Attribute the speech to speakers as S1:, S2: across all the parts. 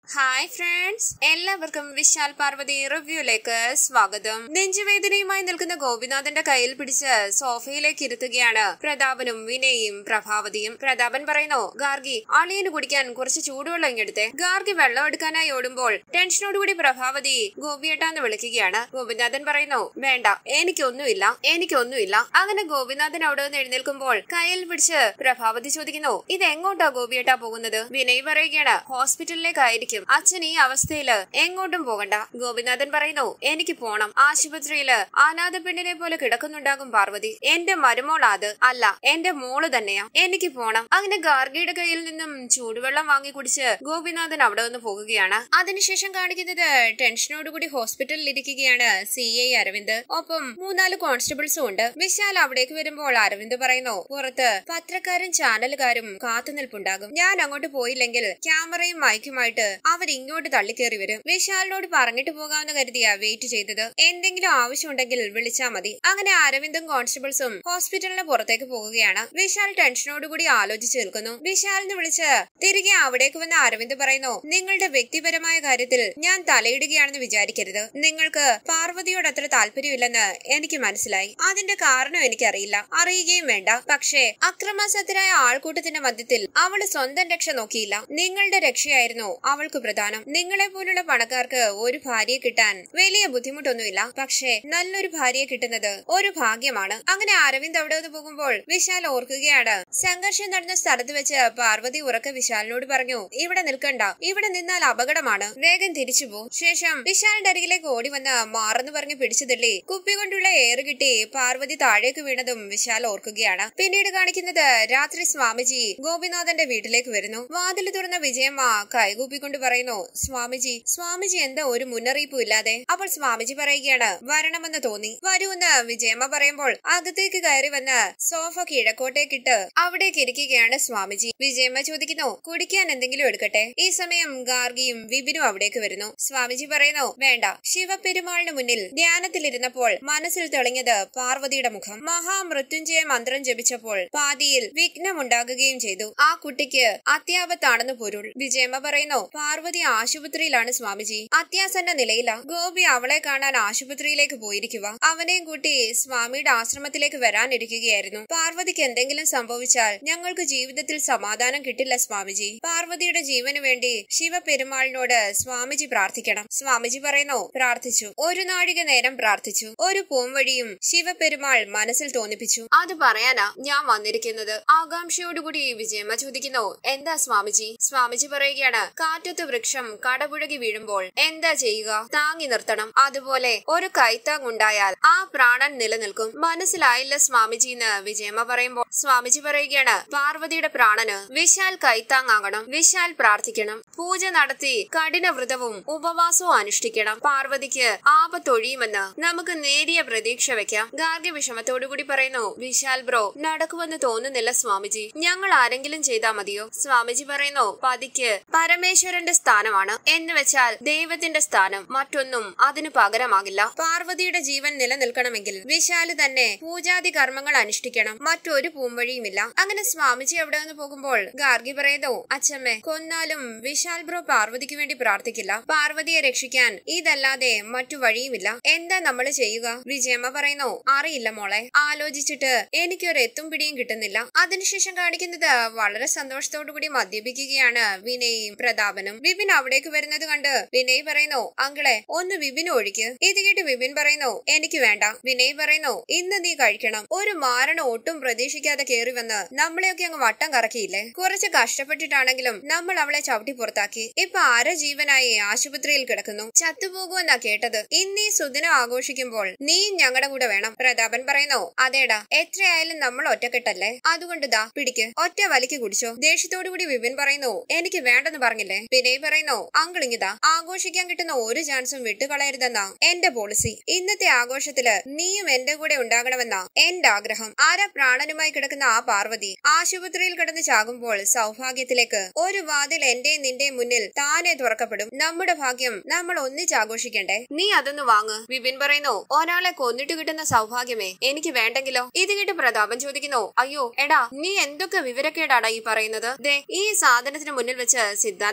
S1: hi friends എല്ലാവർക്കും വിശാൽ പാർവതി റിവ്യൂലേക്ക് സ്വാഗതം നെഞ്ചുവേദനയുമായി നിൽക്കുന്ന ഗോപിനാഥന്റെ കയ്യിൽ പിടിച്ച് സോഫയിലേക്ക് ഇരുത്തുകയാണ് പ്രതാപനും വിനയും പ്രഭാവതിയും പ്രതാപൻ പറയുന്നു ഗാർഗി അളിയന് കുടിക്കാൻ കുറച്ച് ചൂടുവെള്ളം ഇങ്ങെടുത്തെ ഗാർഗി വെള്ളം എടുക്കാനായി ഓടുമ്പോൾ ടെൻഷനോടുകൂടി പ്രഭാവതി ഗോപിയേട്ടാന്ന് വിളിക്കുകയാണ് ഗോപിനാഥൻ പറയുന്നു വേണ്ട എനിക്കൊന്നുമില്ല എനിക്കൊന്നുമില്ല അങ്ങനെ ഗോപിനാഥൻ അവിടെ നിന്ന് എഴുന്നേൽക്കുമ്പോൾ കയ്യിൽ പിടിച്ച് പ്രഭാവതി ചോദിക്കുന്നു ഇത് എങ്ങോട്ടാ ഗോപിയേട്ടാ പോകുന്നത് വിനയ് പറയുകയാണ് ഹോസ്പിറ്റലിലേക്കായിരിക്കും അച്ഛൻ ഈ അവസ്ഥയില് എങ്ങോട്ടും പോകണ്ട ഗോപിനാഥൻ പറയുന്നു എനിക്ക് പോണം ആശുപത്രിയില് അനാഥ പെണ്ണിനെ പോലെ കിടക്കുന്നുണ്ടാകും പാർവതി എന്റെ മരുമോൾ അത് അല്ല എന്റെ മോള് തന്നെയാ എനിക്ക് പോണം അങ്ങനെ ഗാർഗിയുടെ കയ്യിൽ നിന്നും ചൂടുവെള്ളം വാങ്ങി കുടിച്ച് ഗോപിനാഥൻ അവിടെ നിന്ന് പോകുകയാണ് അതിനുശേഷം കാണിക്കുന്നത് ടെൻഷനോടുകൂടി ഹോസ്പിറ്റലിൽ ഇരിക്കുകയാണ് സി ഐ അരവിന്ദ് ഒപ്പം മൂന്നാല് കോൺസ്റ്റബിൾസും ഉണ്ട് വിശാൽ അവിടേക്ക് വരുമ്പോൾ അരവിന്ദ് പറയുന്നു പുറത്ത് പത്രക്കാരും ചാനലുകാരും കാത്തുനിൽപ്പുണ്ടാകും ഞാൻ അങ്ങോട്ട് പോയില്ലെങ്കിൽ ക്യാമറയും മൈക്കുമായിട്ട് അവർ ഇങ്ങോട്ട് തള്ളിക്കേറി വരും വിശാലിനോട് പറഞ്ഞിട്ട് പോകാമെന്ന് കരുതിയാ വെയിറ്റ് ചെയ്തത് എന്തെങ്കിലും ആവശ്യമുണ്ടെങ്കിൽ വിളിച്ചാ മതി അങ്ങനെ അരവിന്ദും കോൺസ്റ്റബിൾസും ഹോസ്പിറ്റലിന് പുറത്തേക്ക് പോകുകയാണ് വിശാൽ ടെൻഷനോടുകൂടി ആലോചിച്ച് നിൽക്കുന്നു വിശാലിന് വിളിച്ച് തിരികെ അവിടേക്ക് വന്ന അരവിന്ദ് പറയുന്നു നിങ്ങളുടെ വ്യക്തിപരമായ കാര്യത്തിൽ ഞാൻ തലയിടുകയാണെന്ന് വിചാരിക്കരുത് നിങ്ങൾക്ക് പാർവതിയോട് അത്ര താല്പര്യമില്ലെന്ന് എനിക്ക് മനസ്സിലായി അതിന്റെ കാരണം എനിക്കറിയില്ല അറിയുകയും വേണ്ട പക്ഷേ അക്രമാസക്തരായ ആൾക്കൂട്ടത്തിന്റെ മധ്യത്തിൽ അവള് സ്വന്തം രക്ഷ നോക്കിയില്ല നിങ്ങളുടെ രക്ഷയായിരുന്നു അവൾക്ക് പ്രധാനം നിങ്ങളെ പോലുള്ള പണക്കാർക്ക് ഒരു ഭാര്യയെ കിട്ടാൻ വലിയ ബുദ്ധിമുട്ടൊന്നുമില്ല പക്ഷേ നല്ലൊരു ഭാര്യയെ കിട്ടുന്നത് ഒരു ഭാഗ്യമാണ് അങ്ങനെ അരവിന്ദ് അവിടെ നിന്ന് പോകുമ്പോൾ വിശാൽ ഓർക്കുകയാണ് സംഘർഷം നടന്ന സ്ഥലത്ത് വെച്ച് പാർവതി ഉറക്കെ വിശാലിനോട് പറഞ്ഞു ഇവിടെ നിൽക്കണ്ട ഇവിടെ നിന്നാൽ അപകടമാണ് വേഗം തിരിച്ചു പോ ശേഷം വിശാലിന്റെ അരികിലേക്ക് ഓടി വന്ന് മാറെന്ന് പറഞ്ഞ് പിടിച്ചു തള്ളി കുപ്പി കൊണ്ടുള്ള ഏറ് കിട്ടി പാർവതി താഴേക്ക് വീണതും വിശാൽ ഓർക്കുകയാണ് പിന്നീട് കാണിക്കുന്നത് രാത്രി സ്വാമിജി ഗോപിനാഥന്റെ വീട്ടിലേക്ക് വരുന്നു വാതിൽ തുറന്ന വിജയമ്മ കൈകൂപ്പിക്കൊണ്ട് പറയുന്നു സ്വാമിജി സ്വാമിജി എന്താ ഒരു മുന്നറിയിപ്പും ഇല്ലാതെ അപ്പോൾ സ്വാമിജി പറയുകയാണ് വരണമെന്ന് തോന്നി വരൂന്ന് വിജയമ്മ പറയുമ്പോൾ അകത്തേക്ക് കയറി വന്ന് സോഫ കിഴക്കോട്ടേക്കിട്ട് അവിടേക്ക് ഇരിക്കുകയാണ് സ്വാമിജി വിജയമ്മ ചോദിക്കുന്നു കുടിക്കാൻ എന്തെങ്കിലും എടുക്കട്ടെ ഈ സമയം ഗാർഗിയും വിപിനും അവിടേക്ക് വരുന്നു സ്വാമിജി പറയുന്നു വേണ്ട ശിവപെരുമാളിന് മുന്നിൽ ധ്യാനത്തിലിരുന്നപ്പോൾ മനസ്സിൽ തെളിഞ്ഞത് പാർവതിയുടെ മുഖം മഹാമൃത്യുഞ്ജയ മന്ത്രം ജപിച്ചപ്പോൾ പാതിയിൽ വിഘ്നമുണ്ടാകുകയും ചെയ്തു ആ കുട്ടിക്ക് അത്യാപത്താണെന്ന് പൊരുൾ വിജയമ്മ പറയുന്നു പാർവതി ആശുപത്രിയിലാണ് സ്വാമിജി അത്യാസന്ന നിലയില ഗോപി അവളെ കാണാൻ ആശുപത്രിയിലേക്ക് പോയിരിക്കുക അവനെയും കൂട്ടി സ്വാമിയുടെ ആശ്രമത്തിലേക്ക് വരാനിരിക്കുകയായിരുന്നു പാർവതിക്ക് എന്തെങ്കിലും സംഭവിച്ചാൽ ഞങ്ങൾക്ക് ജീവിതത്തിൽ സമാധാനം കിട്ടില്ല സ്വാമിജി പാർവതിയുടെ ജീവന് വേണ്ടി ശിവപെരുമാളിനോട് സ്വാമിജി പ്രാർത്ഥിക്കണം സ്വാമിജി പറയുന്നു പ്രാർത്ഥിച്ചു ഒരു നാഴിക നേരം പ്രാർത്ഥിച്ചു ഒരു പൂംവഴിയും ശിവപെരുമാൾ മനസ്സിൽ തോന്നിപ്പിച്ചു അത് പറയാനാ ഞാൻ വന്നിരിക്കുന്നത് ആകാംക്ഷയോടുകൂടി വിജയമ്മ ചോദിക്കുന്നു എന്താ സ്വാമിജി സ്വാമിജി പറയുകയാണ് കാറ്റത്ത് വൃക്ഷം കടപുഴകി വീഴുമ്പോൾ എന്താ ചെയ്യുക താങ്ങി നിർത്തണം അതുപോലെ ഒരു കൈത്താങ്ങുണ്ടായാൽ ആ പ്രാണൻ നിലനിൽക്കും മനസ്സിലായില്ല സ്വാമിജി എന്ന് വിജയമ്മ പറയുമ്പോൾ സ്വാമിജി പറയുകയാണ് പാർവതിയുടെ പ്രാണന് വിശാൽ കൈത്താങ്ങാകണം വിശാൽ പ്രാർത്ഥിക്കണം പൂജ നടത്തി കഠിന വ്രതവും ഉപവാസവും അനുഷ്ഠിക്കണം പാർവതിക്ക് ആപത്തൊഴിയുമെന്ന് നമുക്ക് നേരിയ പ്രതീക്ഷ വെക്കാം ഗാർഗ്യ വിഷമത്തോടുകൂടി പറയുന്നു വിശാൽ ബ്രോ നടക്കുമെന്ന് തോന്നുന്നില്ല സ്വാമിജി ഞങ്ങൾ ആരെങ്കിലും ചെയ്താൽ മതിയോ സ്വാമിജി പറയുന്നു പതിക്ക് പരമേശ്വരന്റെ സ്ഥാനമാണ് എന്ന് വെച്ചാൽ ദൈവത്തിന്റെ സ്ഥാനം മറ്റൊന്നും അതിന് പകരമാകില്ല പാർവതിയുടെ ജീവൻ നിലനിൽക്കണമെങ്കിൽ വിശാല് തന്നെ പൂജാതി കർമ്മങ്ങൾ അനുഷ്ഠിക്കണം മറ്റൊരു പൂമ്പഴിയുമില്ല അങ്ങനെ സ്വാമിജി അവിടെ നിന്ന് പോകുമ്പോൾ ഗാർഗി പറയുന്നു അച്ഛമ്മേ കൊന്നാലും വിശാൽ ബ്രോ പാർവതിക്ക് വേണ്ടി പ്രാർത്ഥിക്കില്ല പാർവതിയെ രക്ഷിക്കാൻ ഇതല്ലാതെ മറ്റു വഴിയുമില്ല എന്താ നമ്മൾ ചെയ്യുക വിജയമ്മ പറയുന്നു അറിയില്ല മോളെ ആലോചിച്ചിട്ട് എനിക്കൊരു എത്തും പിടിയും കിട്ടുന്നില്ല അതിനുശേഷം കാണിക്കുന്നത് വളരെ സന്തോഷത്തോടു കൂടി മദ്യപിക്കുകയാണ് വിനയും പ്രതാപനും വിപിൻ അവിടേക്ക് വരുന്നത് കണ്ട് വിനയ് പറയുന്നു അങ്കിളെ ഒന്ന് വിപിൻ ഒഴിക്ക് ഇത് കേട്ട് വിപിൻ പറയുന്നു എനിക്ക് വേണ്ട വിനയ് പറയുന്നു ഇന്ന് നീ കഴിക്കണം ഒരു മാരണം ഒട്ടും പ്രതീക്ഷിക്കാതെ കയറി വന്ന് നമ്മളെയൊക്കെ അങ്ങ് വട്ടം കറക്കിയില്ലേ കുറച്ച് കഷ്ടപ്പെട്ടിട്ടാണെങ്കിലും നമ്മൾ അവളെ ചവിട്ടി പുറത്താക്കി ഇപ്പൊ അര ജീവനായി ആശുപത്രിയിൽ കിടക്കുന്നു ചത്തുപോകുമെന്നാ കേട്ടത് ഇന്ന് ഈ സുദിനം ആഘോഷിക്കുമ്പോൾ നീയും ഞങ്ങളുടെ കൂടെ വേണം പ്രതാപൻ പറയുന്നു അതേടാ എത്രയായാലും നമ്മൾ ഒറ്റക്കെട്ടല്ലേ അതുകൊണ്ട് ദാ പിടിക്ക് ഒറ്റ വലിക്ക് കുടിച്ചോ ദേഷ്യത്തോടു കൂടി വിപിൻ പറയുന്നു എനിക്ക് വേണ്ടെന്ന് പറഞ്ഞില്ലേ വിനയ് പറയുന്നു അങ്കിൾ ഇങ്ങിതാ ആഘോഷിക്കാൻ കിട്ടുന്ന ഒരു ചാൻസും വിട്ടുകളയരുതെന്നാ എന്റെ പോളിസി ഇന്നത്തെ ആഘോഷത്തില് നീയും എന്റെ കൂടെ ഉണ്ടാകണമെന്നാ എന്റെ ആഗ്രഹം ആരാ പ്രാണനുമായി കിടക്കുന്ന ആ പാർവതി ആശുപത്രിയിൽ കിടന്ന് ചാകുമ്പോൾ സൗഭാഗ്യത്തിലേക്ക് ഒരു വാതിൽ എന്റെയും നിന്റെയും മുന്നിൽ താനെ തുറക്കപ്പെടും നമ്മുടെ ഭാഗ്യം നമ്മൾ ഒന്നിച്ച് ആഘോഷിക്കണ്ടേ നീ അതൊന്ന് വാങ്ങ് വിപിൻ പറയുന്നു ഒരാളെ കൊന്നിട്ട് കിട്ടുന്ന സൗഭാഗ്യമേ എനിക്ക് വേണ്ടെങ്കിലോ ഇത് കേട്ട് പ്രതാപൻ ചോദിക്കുന്നു അയ്യോ എടാ നീ എന്തൊക്കെ വിവരക്കേടാടാ ഈ പറയുന്നത് ദേ ഈ സാധനത്തിന് മുന്നിൽ വെച്ച് സിദ്ധാന്തം പറയല്ലേ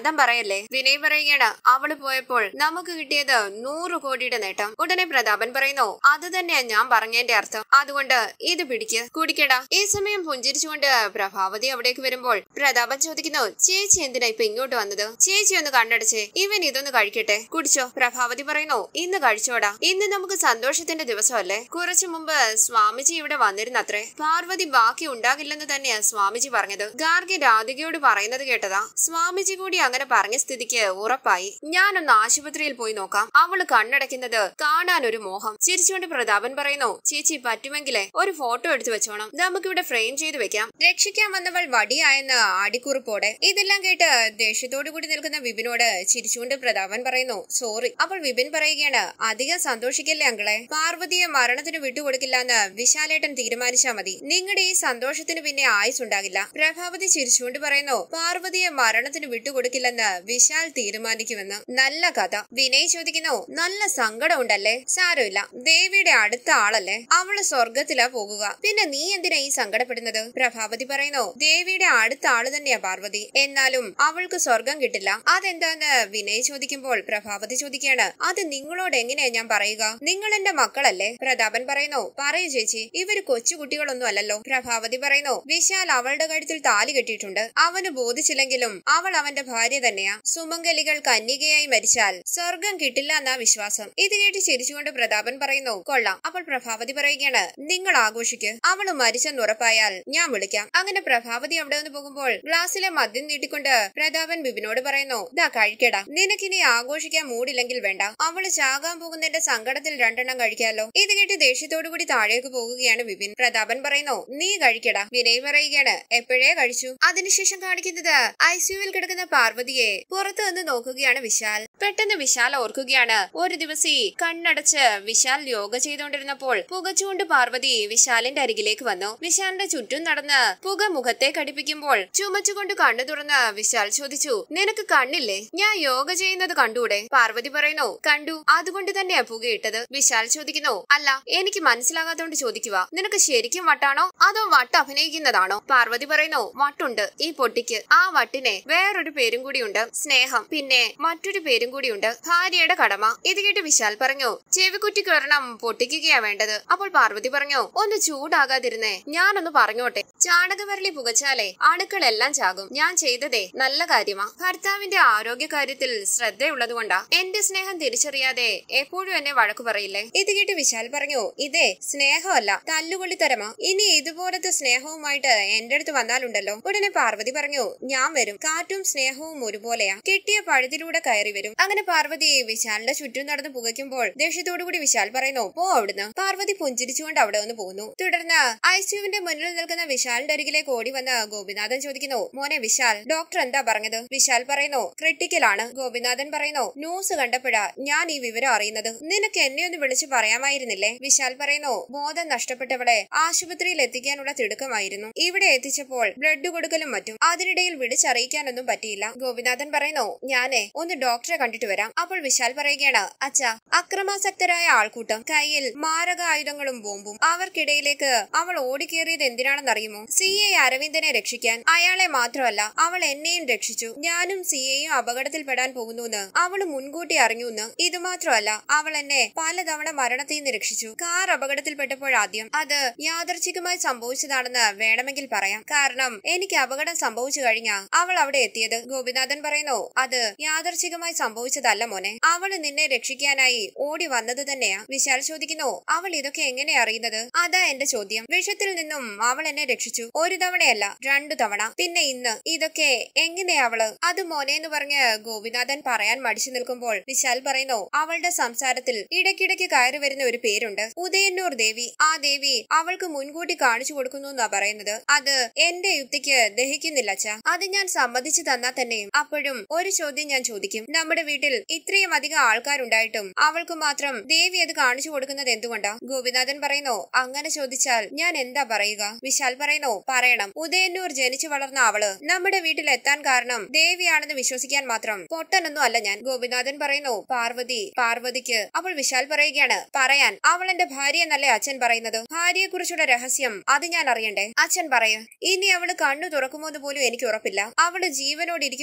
S1: പോയല്ലേ വിനയ് പറയുകയാണ് അവള് പോയപ്പോൾ നമുക്ക് കിട്ടിയത് നൂറ് കോടിയുടെ നേട്ടം ഉടനെ പ്രതാപൻ പറയുന്നു അത് തന്നെയാ ഞാൻ പറഞ്ഞതിന്റെ അർത്ഥം അതുകൊണ്ട് ഇത് പിടിക്ക് കുടിക്കടാ ഈ സമയം പുഞ്ചിരിച്ചുകൊണ്ട് പ്രഭാവതി അവിടേക്ക് വരുമ്പോൾ പ്രതാപൻ ചോദിക്കുന്നു ചേച്ചി എന്തിനാ ഇപ്പൊ ഇങ്ങോട്ട് വന്നത് ചേച്ചി ഒന്ന് കണ്ണടച്ചേ ഇവൻ ഇതൊന്ന് കഴിക്കട്ടെ കുടിച്ചോ പ്രഭാവതി പറയുന്നു ഇന്ന് കഴിച്ചോടാ ഇന്ന് നമുക്ക് സന്തോഷത്തിന്റെ ദിവസമല്ലേ കുറച്ചു മുമ്പ് സ്വാമിജി ഇവിടെ വന്നിരുന്നത്രേ പാർവതി ബാക്കി ഉണ്ടാകില്ലെന്ന് തന്നെയാ സ്വാമിജി പറഞ്ഞത് ഗാർഗി രാധികയോട് പറയുന്നത് കേട്ടതാ സ്വാമിജി കൂടി അങ്ങനെ പറഞ്ഞ സ്ഥിതിക്ക് ഉറപ്പായി ഞാനൊന്ന് ആശുപത്രിയിൽ പോയി നോക്കാം അവള് കണ്ണടയ്ക്കുന്നത് കാണാൻ ഒരു മോഹം ചിരിച്ചുകൊണ്ട് പ്രതാപൻ പറയുന്നു ചേച്ചി പറ്റുമെങ്കിലേ ഒരു ഫോട്ടോ എടുത്തു വെച്ചോണം നമുക്കിവിടെ ഫ്രെയിം ചെയ്ത് വെക്കാം രക്ഷിക്കാൻ വന്നവൾ വടിയായെന്ന് ആടിക്കുറിപ്പോടെ ഇതെല്ലാം കേട്ട് ദേഷ്യത്തോടു കൂടി നിൽക്കുന്ന വിപിനോട് ചിരിച്ചുകൊണ്ട് പ്രതാപൻ പറയുന്നു സോറി അപ്പോൾ വിപിൻ പറയുകയാണ് അധികം സന്തോഷിക്കല്ലേ അങ്കിളെ പാർവതിയെ മരണത്തിന് വിട്ടുകൊടുക്കില്ല എന്ന് വിശാലേട്ടൻ തീരുമാനിച്ചാ മതി നിങ്ങളുടെ ഈ സന്തോഷത്തിന് പിന്നെ ആയുസ് ഉണ്ടാകില്ല പ്രഭാവതി ചിരിച്ചുകൊണ്ട് പറയുന്നു പാർവതിയെ മരണത്തിന് വിട്ടുകൊടുക്കില്ലെന്ന് വിശാൽ തീരുമാനിക്കുമെന്ന് നല്ല കഥ വിനയ് ചോദിക്കുന്നു നല്ല സങ്കടം ഉണ്ടല്ലേ സാരമില്ല ദേവിയുടെ അടുത്ത ആളല്ലേ അവള് സ്വർഗത്തിലാ പോകുക പിന്നെ നീ എന്തിനാ ഈ സങ്കടപ്പെടുന്നത് പ്രഭാവതി പറയുന്നു ദേവിയുടെ അടുത്ത ആള് തന്നെയാ പാർവതി എന്നാലും അവൾക്ക് സ്വർഗം കിട്ടില്ല അതെന്താന്ന് വിനയ് ചോദിക്കുമ്പോൾ പ്രഭാവതി ചോദിക്കുകയാണ് അത് നിങ്ങളോട് എങ്ങനെയാ ഞാൻ പറയുക നിങ്ങൾ എന്റെ മക്കളല്ലേ പ്രതാപൻ പറയുന്നു പറയൂ ചേച്ചി ഇവര് കൊച്ചുകുട്ടികളൊന്നും അല്ലല്ലോ പ്രഭാവതി പറയുന്നു വിശാൽ അവളുടെ കഴുത്തിൽ താലി കെട്ടിയിട്ടുണ്ട് അവന് ബോധിച്ചില്ലെങ്കിലും അവൾ അവന്റെ ഭാര്യ തന്നെയാ സുമംഗലികൾ കന്യകയായി മരിച്ചാൽ സ്വർഗം കിട്ടില്ല എന്നാ വിശ്വാസം ഇത് കേട്ട് ചിരിച്ചുകൊണ്ട് പ്രതാപൻ പറയുന്നു കൊള്ളാം അപ്പോൾ പ്രഭാവതി പറയുകയാണ് നിങ്ങൾ ആഘോഷിക്ക് അവള് മരിച്ചെന്നുറപ്പായാൽ ഞാൻ വിളിക്കാം അങ്ങനെ പ്രഭാവതി അവിടെ നിന്ന് പോകുമ്പോൾ ഗ്ലാസ്സിലെ മദ്യം നീട്ടിക്കൊണ്ട് പ്രതാപൻ ബിബിനോട് പറയുന്നു ദാ കഴിക്കടാ നിനക്കിനി ആഘോഷിക്കാൻ മൂടില്ലെങ്കിൽ വേണ്ട അവള് ചാകാൻ പോകുന്നതിന്റെ സങ്കടത്തിൽ രണ്ടെണ്ണം കഴിക്കാലോ ഇത് കേട്ട് ദേഷ്യത്തോടു കൂടി താഴേക്ക് പോകുകയാണ് വിപിൻ പ്രതാപൻ പറയുന്നു നീ കഴിക്കടാ വിനയ് പറയുകയാണ് എപ്പോഴേ കഴിച്ചു അതിനുശേഷം കാണിക്കുന്നത് ഐസിയുവിൽ കിടക്കുന്ന പാർവതിയെ പുറത്തു നിന്ന് നോക്കുകയാണ് വിശാൽ പെട്ടെന്ന് വിശാൽ ഓർക്കുകയാണ് ഒരു ദിവസം ഈ കണ്ണടച്ച് വിശാൽ യോഗ ചെയ്തുകൊണ്ടിരുന്നപ്പോൾ പുകച്ചുകൊണ്ട് പാർവതി വിശാലിന്റെ അരികിലേക്ക് വന്നു വിശാലിന്റെ ചുറ്റും നടന്ന് പുക മുഖത്തെ കടിപ്പിക്കുമ്പോൾ ചുമച്ചുകൊണ്ട് കണ്ണു തുറന്ന് വിശാൽ ചോദിച്ചു നിനക്ക് കണ്ണില്ലേ ഞാൻ യോഗ ചെയ്യുന്നത് കണ്ടൂടെ പാർവതി പറയുന്നു കണ്ടു അതുകൊണ്ട് തന്നെയാ പുകയിട്ടത് വിശാൽ ചോദിക്കുന്നു അല്ല എനിക്ക് മനസ്സിലാകാത്തോണ്ട് ചോദിക്കുക നിനക്ക് ശരിക്കും വട്ടാണോ അതോ വട്ട് അഭിനയിക്കുന്നതാണോ പാർവതി പറയുന്നു വട്ടുണ്ട് ഈ പൊട്ടിക്ക് ആ വട്ടിനെ വേറൊരു പേരും കൂടിയുണ്ട് സ്നേഹം പിന്നെ മറ്റൊരു പേരും കൂടിയുണ്ട് ഭാര്യയുടെ കടമ ഇത് കേട്ട് വിശാൽ പറഞ്ഞു ചെവിക്കുറ്റിക്ക് ഒരെണ്ണം പൊട്ടിക്കുകയാ വേണ്ടത് അപ്പോൾ പാർവതി പറഞ്ഞു ഒന്ന് ചൂടാകാതിരുന്നേ ഞാനൊന്ന് പറഞ്ഞോട്ടെ ചാണകവരളി പുകച്ചാലേ അണുക്കളെല്ലാം ചാകും ഞാൻ ചെയ്തതേ നല്ല കാര്യമാ ഭർത്താവിന്റെ ആരോഗ്യ കാര്യത്തിൽ ശ്രദ്ധയുള്ളതുകൊണ്ടാ എന്റെ സ്നേഹം തിരിച്ചറിയാതെ എപ്പോഴും എന്നെ വഴക്കു പറയില്ലേ ഇത് കേട്ട് വിശാൽ പറഞ്ഞു ഇതേ സ്നേഹമല്ല തല്ലുകൊള്ളിത്തരമാ ഇനി ഇതുപോലത്തെ സ്നേഹവുമായിട്ട് എന്റെ അടുത്ത് വന്നാലുണ്ടല്ലോ ഉടനെ പാർവതി പറഞ്ഞു ഞാൻ വരും കാറ്റും സ്നേഹവും ഒരുപോലെയാ കിട്ടിയ പഴുതിലൂടെ കയറി വരും അങ്ങനെ പാർവതി വിശാലിന്റെ ചുറ്റും നടന്ന് പുകയ്ക്കുമ്പോൾ ദേഷ്യത്തോടുകൂടി വിശാൽ പറയുന്നു പോ അവിടുന്ന് പാർവതി പുഞ്ചിരിച്ചുകൊണ്ട് അവിടെ നിന്ന് പോകുന്നു തുടർന്ന് ഐസിയുവിന്റെ മുന്നിൽ നിൽക്കുന്ന വിശാലിന്റെ അരികിലേക്ക് ഓടി വന്ന് ഗോപിനാഥൻ ചോദിക്കുന്നു മോനെ വിശാൽ ഡോക്ടർ എന്താ പറഞ്ഞത് വിശാൽ പറയുന്നു ക്രിട്ടിക്കലാണ് ഗോപിനാഥൻ പറയുന്നു ന്യൂസ് കണ്ടപ്പോഴാ ഞാൻ ഈ വിവരം അറിയുന്നത് നിനക്ക് എന്നെ ഒന്ന് വിളിച്ചു പറയാമായിരുന്നില്ലേ വിശാൽ പറയുന്നു ബോധം നഷ്ടപ്പെട്ടവളെ ആശുപത്രിയിൽ എത്തിക്കാനുള്ള തിടുക്കമായിരുന്നു ഇവിടെ എത്തിച്ചപ്പോൾ ബ്ലഡ് കൊടുക്കലും മറ്റും അതിനിടയിൽ വിളിച്ചറിയിക്കാനൊന്നും പറ്റിയില്ല ഗോപിനാഥൻ പറയുന്നു ഞാനേ ഒന്ന് ഡോക്ടറെ കണ്ടിട്ട് വരാം അപ്പോൾ വിശാൽ പറയുകയാണ് അച്ഛ അക്രമാസക്തരായ ആൾക്കൂട്ടം കയ്യിൽ മാരക ആയുധങ്ങളും ബോംബും അവർക്കിടയിലേക്ക് അവൾ ഓടിക്കേറിയത് എന്തിനാണെന്നറിയുമോ സി എ അരവിന്ദനെ രക്ഷിക്കാൻ അയാളെ മാത്രമല്ല അവൾ എന്നെയും രക്ഷിച്ചു ഞാനും സി എയും അപകടത്തിൽപ്പെടാൻ പോകുന്നുവെന്ന് അവള് മുൻകൂട്ടി അറിഞ്ഞുവെന്ന് ഇത് മാത്രമല്ല അവൾ എന്നെ പലതവണ മരണത്തിൽ നിന്ന് രക്ഷിച്ചു കാർ അപകടത്തിൽപ്പെട്ടപ്പോഴാദ്യം അത് യാദർച്ഛികമായി സംഭവിച്ചതാണെന്ന് വേണമെങ്കിൽ പറയാം കാരണം എനിക്ക് അപകടം സംഭവിച്ചു കഴിഞ്ഞാ അവൾ അവിടെ എത്തിയത് ഗോപിനാഥൻ പറയുന്നു അത് യാദർച്ഛികമായി സംഭവിച്ചതല്ല മോനെ അവള് നിന്നെ രക്ഷിക്കാനായി ഓടി വന്നത് തന്നെയാ വിശാൽ ചോദിക്കുന്നു അവൾ ഇതൊക്കെ എങ്ങനെ അറിയുന്നത് അതാ എന്റെ ചോദ്യം വിഷത്തിൽ നിന്നും അവൾ എന്നെ രക്ഷിച്ചു ഒരു തവണയല്ല രണ്ടു തവണ പിന്നെ ഇന്ന് ഇതൊക്കെ എങ്ങനെയാ അവള് അത് മോനെ എന്ന് പറഞ്ഞ് ഗോപിനാഥൻ പറയാൻ മടിച്ചു നിൽക്കുമ്പോൾ വിശാൽ പറയുന്നു അവളുടെ സംസാരത്തിൽ ഇടയ്ക്കിടയ്ക്ക് കയറി വരുന്ന ഒരു പേരുണ്ട് ഉദയന്നൂർ ദേവി ആ ദേവി അവൾക്ക് മുൻകൂട്ടി കാണിച്ചു കൊടുക്കുന്നു എന്നാ പറയുന്നത് അത് എന്റെ യുക്തിക്ക് ദഹിക്കുന്നില്ല അച്ഛ അത് ഞാൻ സമ്മതിച്ചു തന്നാ തന്നെയും അപ്പോഴും ഒരു ചോദ്യം ഞാൻ ചോദിക്കും നമ്മുടെ വീട്ടിൽ ഇത്രയും അധികം ആൾക്കാരുണ്ടായിട്ടും അവൾക്ക് മാത്രം ദേവി അത് കാണിച്ചു കൊടുക്കുന്നത് എന്തുകൊണ്ടാ ഗോപിനാഥൻ പറയുന്നു അങ്ങനെ ചോദിച്ചാൽ ഞാൻ എന്താ പറയുക വിശാൽ പറയുന്നു പറയണം ഉദയന്നൂർ ജനിച്ചു വളർന്ന അവള് നമ്മുടെ വീട്ടിൽ എത്താൻ കാരണം ദേവിയാണെന്ന് വിശ്വസിക്കാൻ മാത്രം പൊട്ടനൊന്നും അല്ല ഞാൻ ഗോപിനാഥൻ പറയുന്നു പാർവതി പാർവതിക്ക് അപ്പോൾ വിശാൽ പറയുകയാണ് പറയാൻ അവൾ എന്റെ ഭാര്യ എന്നല്ലേ അച്ഛൻ പറയുന്നത് ഭാര്യയെ കുറിച്ചുള്ള രഹസ്യം അത് ഞാൻ അറിയണ്ടേ അച്ഛൻ പറയൂ ഇനി അവള് കണ്ണു തുറക്കുമോന്ന് പോലും എനിക്ക് ഉറപ്പില്ല അവള് ജീവനോട് ഇരിക്കുമ്പോൾ തന്നെ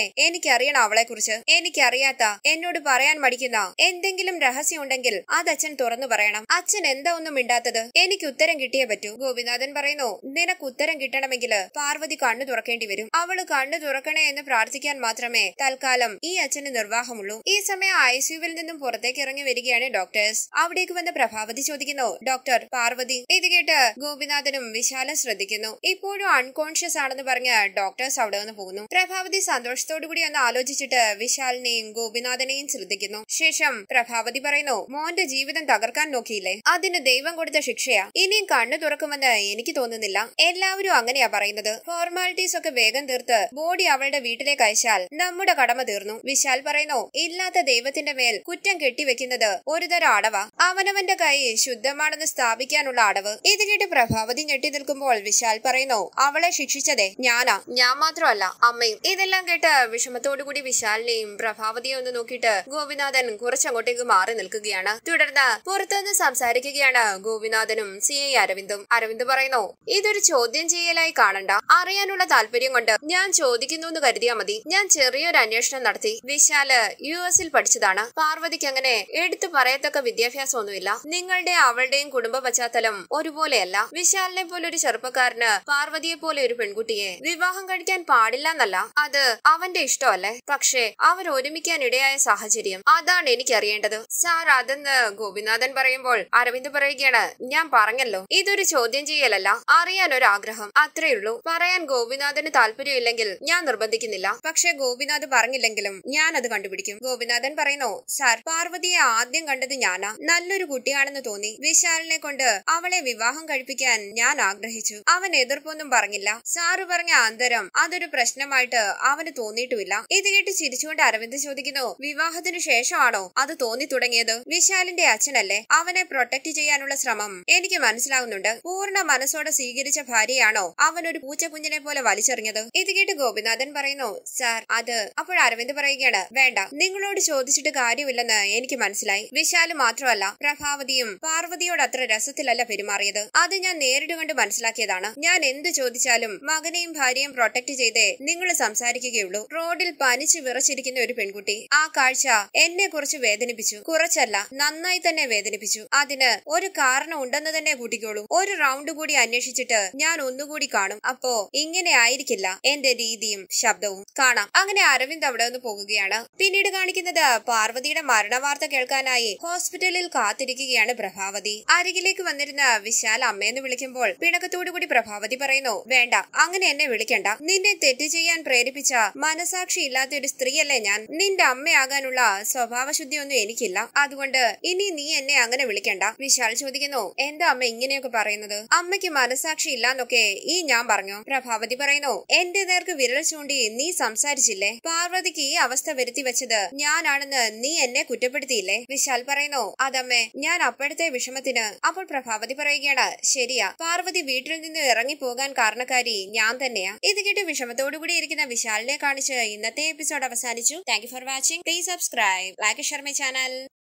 S1: എനിക്കറിയണം അവളെ കുറിച്ച് എനിക്കറിയാത്ത എന്നോട് പറയാൻ മടിക്കുന്ന എന്തെങ്കിലും രഹസ്യം ഉണ്ടെങ്കിൽ അത് അച്ഛൻ തുറന്നു പറയണം അച്ഛൻ എന്താ ഒന്നും മിണ്ടാത്തത് എനിക്ക് ഉത്തരം കിട്ടിയേ പറ്റൂ ഗോപിനാഥൻ പറയുന്നു നിനക്ക് ഉത്തരം കിട്ടണമെങ്കിൽ പാർവതി കണ്ണു തുറക്കേണ്ടി വരും അവള് കണ്ണു തുറക്കണേ എന്ന് പ്രാർത്ഥിക്കാൻ മാത്രമേ തൽക്കാലം ഈ അച്ഛന് നിർവാഹമുള്ളൂ ഈ സമയം ഐസിയുവിൽ നിന്നും പുറത്തേക്ക് ഇറങ്ങി വരികയാണ് ഡോക്ടേഴ്സ് അവിടേക്ക് വന്ന് പ്രഭാവതി ചോദിക്കുന്നു ഡോക്ടർ പാർവതി ഇത് കേട്ട് ഗോപിനാഥനും വിശാലും ശ്രദ്ധിക്കുന്നു ഇപ്പോഴും അൺകോൺഷ്യസ് ആണെന്ന് പറഞ്ഞ് ഡോക്ടേഴ്സ് അവിടെ നിന്ന് പോകുന്നു പ്രഭാവതി സന്തോഷത്തോടു കൂടി ഒന്ന് ആലോചിച്ചിട്ട് വിശാലിനെയും ഗോപിനാഥനെയും ശ്രദ്ധിക്കുന്നു ശേഷം പ്രഭാവതി പറയുന്നു മോന്റെ ജീവിതം തകർക്കാൻ നോക്കിയില്ലേ അതിന് ദൈവം കൊടുത്ത ശിക്ഷയാ ഇനിയും കണ്ണു തുറക്കുമെന്ന് എനിക്ക് തോന്നുന്നില്ല എല്ലാവരും അങ്ങനെയാ പറയുന്നത് ഫോർമാലിറ്റീസ് ഒക്കെ വേഗം തീർത്ത് ബോഡി അവളുടെ വീട്ടിലേക്ക് അയച്ചാൽ നമ്മുടെ കടമ തീർന്നു വിശാൽ പറയുന്നു ഇല്ലാത്ത ദൈവത്തിന്റെ മേൽ കുറ്റം കെട്ടിവെക്കുന്നത് ഒരുതരം അടവ അവനവന്റെ കൈ ശുദ്ധമാണെന്ന് സ്ഥാപിക്കാനുള്ള അടവ് ഇത് കേട്ട് പ്രഭാവതി ഞെട്ടി നിൽക്കുമ്പോൾ വിശാൽ പറയുന്നു അവളെ ശിക്ഷിച്ചതേ ഞാനാ ഞാൻ മാത്രമല്ല അമ്മയും ഇതെല്ലാം കേട്ട് വിഷമത്തോടുകൂടി വിശാലിനെയും പ്രഭാവതിയെ ഒന്ന് നോക്കിയിട്ട് ഗോപിനാഥൻ കുറച്ചങ്ങോട്ടേക്ക് മാറി നിൽക്കുകയാണ് തുടർന്ന് പുറത്തുനിന്ന് സംസാരിക്കുകയാണ് ഗോപിനാഥനും സി ഐ അരവിന്ദും അരവിന്ദ് പറയുന്നു ഇതൊരു ചോദ്യം ചെയ്യലായി കാണണ്ട അറിയാനുള്ള താല്പര്യം കൊണ്ട് ഞാൻ ചോദിക്കുന്നു എന്ന് കരുതിയാ മതി ഞാൻ ചെറിയൊരു അന്വേഷണം നടത്തി വിശാല് യു എസിൽ പഠിച്ചതാണ് പാർവതിക്ക് അങ്ങനെ എടുത്തു പറയത്തക്ക വിദ്യാഭ്യാസമൊന്നുമില്ല നിങ്ങളുടെ അവളുടെയും കുടുംബ പശ്ചാത്തലം ഒരുപോലെയല്ല വിശാലിനെ പോലെ ഒരു ചെറുപ്പക്കാരന് പാർവതിയെ പോലെ ഒരു പെൺകുട്ടിയെ വിവാഹം കഴിക്കാൻ പാടില്ല എന്നല്ല അത് അവന്റെ ഇഷ്ടമല്ലേ പക്ഷേ അവർ ഒരുമിക്കാൻ ഇടയായ സാഹചര്യം അതാണ് എനിക്ക് അറിയേണ്ടത് സാർ അതെന്ന് ഗോപിനാഥൻ പറയുമ്പോൾ അരവിന്ദ് പറയുകയാണ് ഞാൻ പറഞ്ഞല്ലോ ഇതൊരു ചോദ്യം ചെയ്യലല്ല അറിയാൻ ഒരു ആഗ്രഹം അത്രയുള്ളൂ പറയാൻ ഗോപിനാഥന് താല്പര്യമില്ലെങ്കിൽ ഞാൻ നിർബന്ധിക്കുന്നില്ല പക്ഷെ ഗോപിനാഥ് പറഞ്ഞില്ലെങ്കിലും ഞാൻ അത് കണ്ടുപിടിക്കും ഗോപിനാഥൻ പറയുന്നു സാർ പാർവതിയെ ആദ്യം കണ്ടത് ഞാനാ നല്ലൊരു കുട്ടിയാണെന്ന് തോന്നി വിശാലിനെ കൊണ്ട് അവളെ വിവാഹം കഴിപ്പിക്കാൻ ഞാൻ ആഗ്രഹിച്ചു അവൻ എതിർപ്പൊന്നും പറഞ്ഞില്ല സാറ് പറഞ്ഞ അന്തരം അതൊരു പ്രശ്നമായിട്ട് അവന് തോന്നിയിട്ടുമില്ല ഇത് കേട്ട് ചിരിച്ചുകൊണ്ട് അരവിന്ദ് ചോദിക്കുന്നു വിവാഹത്തിനു ശേഷമാണോ അത് തോന്നി തുടങ്ങിയത് വിശാലിന്റെ അച്ഛനല്ലേ അവനെ പ്രൊട്ടക്ട് ചെയ്യാനുള്ള ശ്രമം എനിക്ക് മനസ്സിലാകുന്നുണ്ട് പൂർണ്ണ മനസ്സോടെ സ്വീകരിച്ച ഭാര്യയാണോ അവൻ ഒരു പൂച്ചക്കുഞ്ഞിനെ പോലെ വലിച്ചെറിഞ്ഞത് ഇത് കേട്ട് ഗോപിനാഥൻ പറയുന്നു സാർ അത് അപ്പോൾ അരവിന്ദ് പറയുകയാണ് വേണ്ട നിങ്ങളോട് ചോദിച്ചിട്ട് കാര്യമില്ലെന്ന് എനിക്ക് മനസ്സിലായി വിശാല് മാത്രമല്ല പ്രഭാവതിയും പാർവതിയോട് അത്ര രസത്തിലല്ല പെരുമാറിയത് അത് ഞാൻ നേരിട്ട് കണ്ട് മനസ്സിലാക്കിയതാണ് ഞാൻ എന്ത് ചോദിച്ചാലും മകനെയും ഭാര്യയും പ്രൊട്ടക്ട് ചെയ്തേ നിങ്ങൾ സംസാരിക്കുകയുള്ളൂ റോഡിൽ പനിച്ചു വിറച്ചിരിക്കുന്ന ഒരു പെൺകുട്ടി ആ കാഴ്ച എന്നെ കുറിച്ച് വേദനിപ്പിച്ചു കുറച്ചല്ല നന്നായി തന്നെ വേദനിപ്പിച്ചു അതിന് ഒരു കാരണം ഉണ്ടെന്ന് തന്നെ കൂട്ടിക്കോളൂ ഒരു റൗണ്ട് കൂടി അന്വേഷിച്ചിട്ട് ഞാൻ ഒന്നുകൂടി കാണും അപ്പോ ഇങ്ങനെ ആയിരിക്കില്ല എന്റെ രീതിയും ശബ്ദവും കാണാം അങ്ങനെ അരവിന്ദ് അവിടെ നിന്ന് പോകുകയാണ് പിന്നീട് കാണിക്കുന്നത് പാർവതിയുടെ മരണവാർത്ത കേൾക്കാനായി ഹോസ്പിറ്റലിൽ കാത്തിരിക്കുകയാണ് പ്രഭാവതി അരികിലേക്ക് വന്നിരുന്ന വിശാൽ അമ്മയെന്ന് വിളിക്കുമ്പോൾ പിണക്കത്തോടുകൂടി പ്രഭാവതി പറയുന്നു വേണ്ട അങ്ങനെ എന്നെ വിളിക്കണ്ട നിന്നെ തെറ്റ് ചെയ്യാൻ പ്രേരിപ്പിച്ച മനസാക്ഷി ഇല്ലാത്ത ഒരു സ്ത്രീയല്ലേ ഞാൻ നിന്റെ അമ്മയാകാനുള്ള സ്വഭാവശുദ്ധിയൊന്നും എനിക്കില്ല അതുകൊണ്ട് ഇനി നീ എന്നെ അങ്ങനെ വിളിക്കണ്ട വിശാൽ ചോദിക്കുന്നു എന്താ അമ്മ ഇങ്ങനെയൊക്കെ പറയുന്നത് അമ്മയ്ക്ക് മനസാക്ഷി ഇല്ലാന്നൊക്കെ ഈ ഞാൻ പറഞ്ഞു പ്രഭാവതി പറയുന്നു എന്റെ നേർക്ക് വിരൽ ചൂണ്ടി നീ സംസാരിച്ചില്ലേ പാർവതിക്ക് ഈ അവസ്ഥ വരുത്തി വെച്ചത് ഞാനാണെന്ന് നീ എന്നെ കുറ്റപ്പെടുത്തിയില്ലേ വിശാൽ പറയുന്നു അതമ്മേ ഞാൻ അപ്പോഴത്തെ വിഷമത്തിന് അപ്പോൾ പ്രഭാവതി പറയുകയാണ് ശരിയാ പാർവതി വീട്ടിൽ നിന്ന് ഇറങ്ങി പോകാൻ കാരണക്കാരി ഞാൻ തന്നെയാ ഇത് കേട്ട് വിഷമത്തോടുകൂടി ഇരിക്കുന്ന വിശാലിനെ കാണിച്ച് ഇന്നത്തെ എപ്പിസോഡ് അവസാനിച്ചു thank you for watching please subscribe like share my channel